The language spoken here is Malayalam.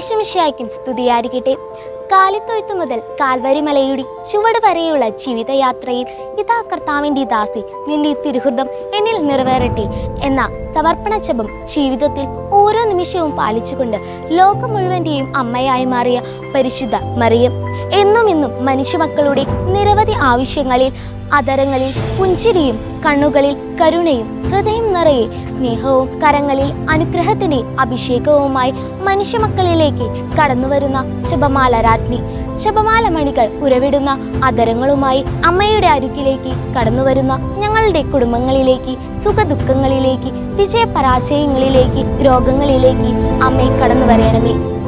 യേശുമിശിയായ്ക്കും സ്തുതിയായിരിക്കട്ടെ കാലിത്തൊഴുത്ത് മുതൽ കാൽവരി മലയുടെ ചുവട് വരെയുള്ള ജീവിതയാത്രയിൽ ഇതാ കർത്താവിൻ്റെ ദാസി നിന്റെ ഈ തിരുഹൃദം എന്നിൽ നിറവേറട്ടെ എന്ന സമർപ്പണ ജപം ജീവിതത്തിൽ ഓരോ നിമിഷവും പാലിച്ചുകൊണ്ട് ലോകം മുഴുവൻ്റെയും അമ്മയായി മാറിയ പരിശുദ്ധ മറിയം എന്നും ഇന്നും മനുഷ്യമക്കളുടെ നിരവധി ആവശ്യങ്ങളിൽ അതരങ്ങളിൽ പുഞ്ചിരിയും കണ്ണുകളിൽ കരുണയും ഹൃദയം നിറയെ സ്നേഹവും കരങ്ങളിൽ അനുഗ്രഹത്തിന്റെ അഭിഷേകവുമായി മനുഷ്യമക്കളിലേക്ക് കടന്നുവരുന്ന ജപമാല രാജ്ഞി ജപമാല മണികൾ ഉരവിടുന്ന അതരങ്ങളുമായി അമ്മയുടെ അരുക്കിലേക്ക് കടന്നുവരുന്ന ഞങ്ങളുടെ കുടുംബങ്ങളിലേക്ക് സുഖദുഃഖങ്ങളിലേക്ക് വിജയപരാജയങ്ങളിലേക്ക് രോഗങ്ങളിലേക്ക് അമ്മയെ കടന്നു വരയണമേ